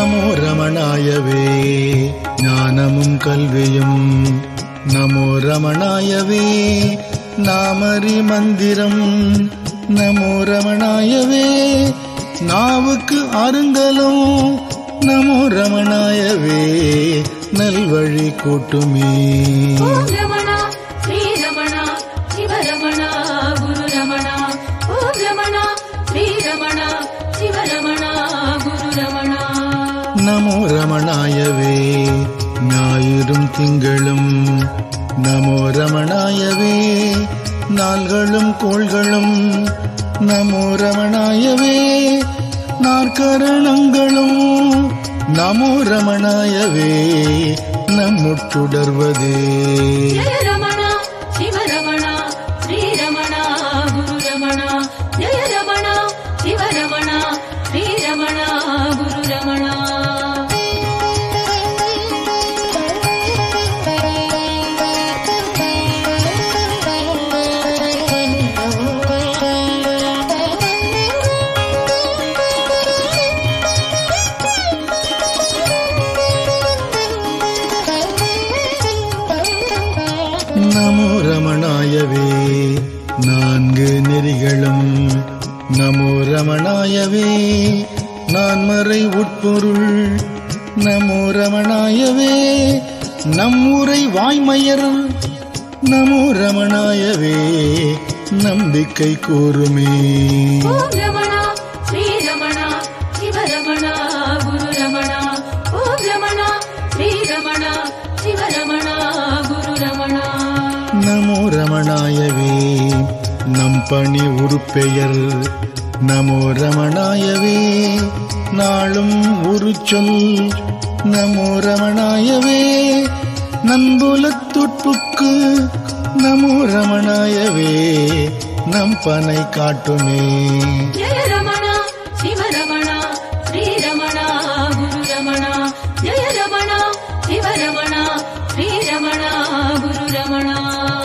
நமோ ரமணாயவே ஞானமும் கல்வியும் நமோ ரமணாயவே நாமரி மந்திரம் நமோ ரமணாயவே நாவுக்கு அருங்கலும் நமோ ரமணாயவே நல்வழி கூட்டுமே ஓம் ரமணா ஸ்ரீ ரமணா சிவ ரமணா குரு ரமணா ஓம் ரமணா ஸ்ரீ ரமணா சிவ ரமணா குரு ரமணா நமோ ரமணாயவே ஞாயிறும் திங்களும் நமோ ரமணாயவே நாள்களும் கோள்களும் நமோ ரமணாயவே நாற்கரணங்களும் நமோ ரமணாயவே நம்முட்டுடர்வதே ஜெய ரமணா சிவ ரமணா ஸ்ரீ ரமணா குரு ரமணா ஜெய ரமணா சிவ ரமணா ஸ்ரீ ரமணா குரு ரமணா நமோ ரமணாயவே நான்கு நெறிகளும் நமோ ரமணாயவே நான்மறை உட்பொருள் நமோ ரமணாயவே நம்முரை வாய்மையர் நமோ ரமணாயவே நம்பிக்கை கூறுமே ஓம் ரமணா ஸ்ரீ ரமணா சிவ ரமணா குரு ரமணா ஓம் ரமணா ஸ்ரீ ரமணா சிவ ரமணா குரு ரமணா நமோ ரமணாயவே நம் பணி உருப்பெயர் நமோ ரமணாயவே நாளும் ஒரு சொல் நமோ ரமணாயவே நன்புலத்துட்புக்கு நமோ ரமணாயவே நம் பனை காட்டுமே ஜெய ரமணா சிவ ரமணா ஸ்ரீ ரமணா குரு ரமணா ஜெய ரமணா சிவ ரமணா ஸ்ரீ ரமணா குரு ரமணா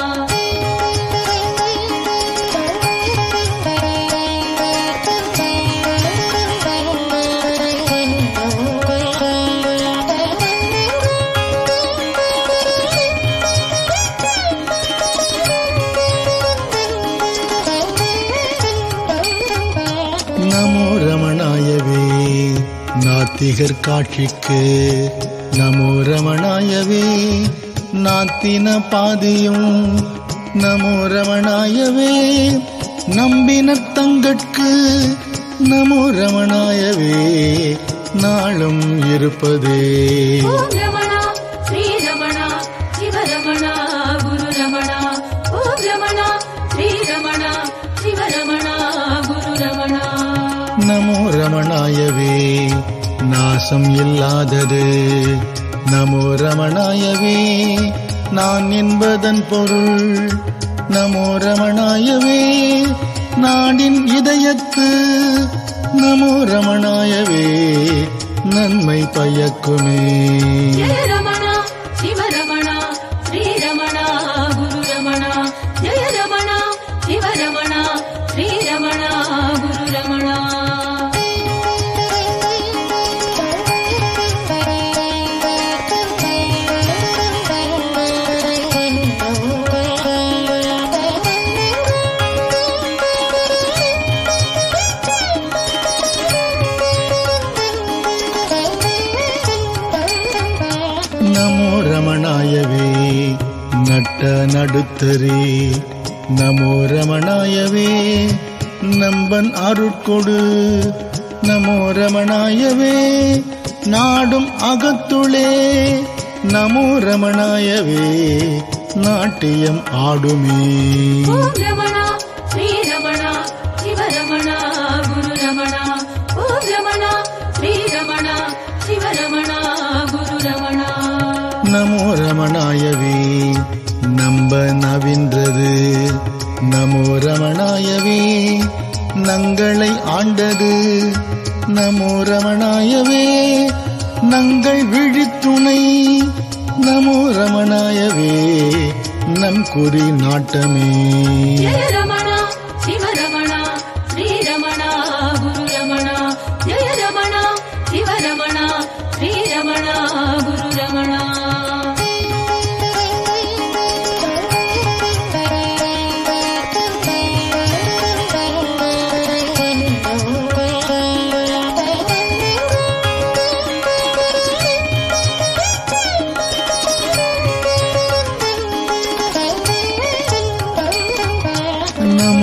நமோ ரமணாயவே நாத்திகர் காட்சிக்கு நமோ ரமணாயவே நாத்தின பாதியும் நமோ ரமணாயவே நம்பின தங்கட்கு நமோ ரமணாயவே நாளும் இருப்பதே ஓம் ரமணா ஸ்ரீ ரமணா சிவ ரமணா குரு ரமணா ஓம் ரமணா ஸ்ரீ ரமணா சிவ ரமணா குரு ரமணா நமோ ரமணாயவே நாசம் இல்லாதது நமோ ரமணாயவே நான் என்பதன் பொருள் நமோ ரமணாயவே நாடின் இதயத்து நமோ ரமணாயவே நன்மை பயக்குமே ஜெய ரமணா சிவ ரமணா ஸ்ரீ ரமணா குரு ரமணா ஜெய ரமணா சிவ ரமணா ஸ்ரீ ரமணா குரு ரமணா நமோ ரமணாயவே நட்ட நடுத்தரே நமோ ரமணாயவே நம்பன் அருட்கொடு நமோ ரமணாயவே நாடும் அகத்துளே நமோ ரமணாயவே நாட்டியம் ஆடுமே ஓம் ரமணா ஸ்ரீ ரமணா சிவ ரமணா குரு ரமணா ஓம் ரமணா ஸ்ரீ ரமணா சிவ ரமணா குரு ரமணா நமோ ரமணாயவே நம்ப நவின்றது நமோ ரமணாயவே நங்களை ஆண்டது நமோ ரமணாயவே நங்கள் விழித்துணை நமோ ரமணாயவே நம் குறி நாட்டமே ஜெய ரமணா சிவ ரமணா ஸ்ரீ ரமணா குரு ரமணா ஜெய ரமணா சிவ ரமணா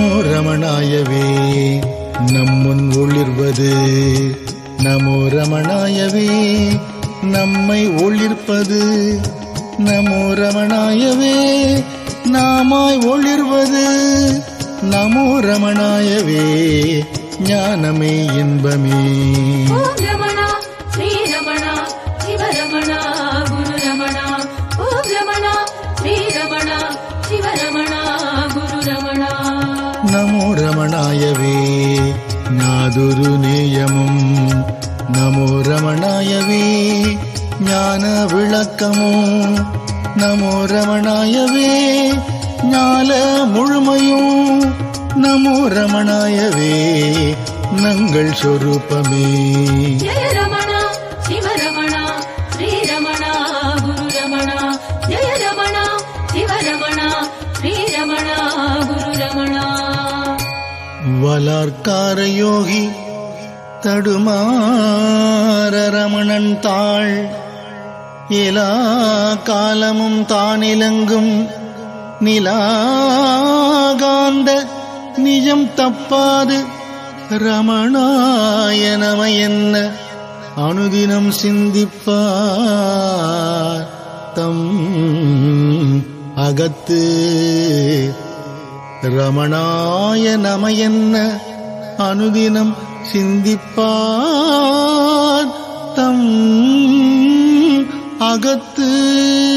நமோ ரமணாயவே நம்முன் ஒளிர்வது நமோ ரமணாயவே நம்மை ஒளிர்ப்பது நமோ ரமணாயவே நாமாய் ஒளிர்வது நமோ ரமணாயவே ஞானமே இன்பமே ஓம் ரமணா ஸ்ரீ ரமணா சிவ ரமணா குரு ரமணா ஓம் ரமணா ஸ்ரீ ரமணா சிவ ரமணா குரு ரமணா நமோ ரமணாயவே ஞாதுரு நேயமும் நமோ ரமணாயவே ஞான விளக்கமும் நமோ ரமணாயவே ஞால முழுமையும் நமோ ரமணாயவே நங்கள் சொரூபமே ஜெய ரமணா சிவ ரமணா ஸ்ரீ ரமணா குரு ரமணா ஜெய ரமணா சிவ ரமணா ஸ்ரீ ரமணா குரு ரமணா வலார்க்கார யோகி தடுமாற ரமணன் தாள் எல்லா காலமும் தானிலங்கும் நிலாகாந்த நிஜம் தப்பாது ரமணாய நம என்ன அனுதினம் சிந்திப்பார் தம் அகத்து ரமணாய நம என்ன அனுதினம் சிந்திப்பார் தம் அகத்து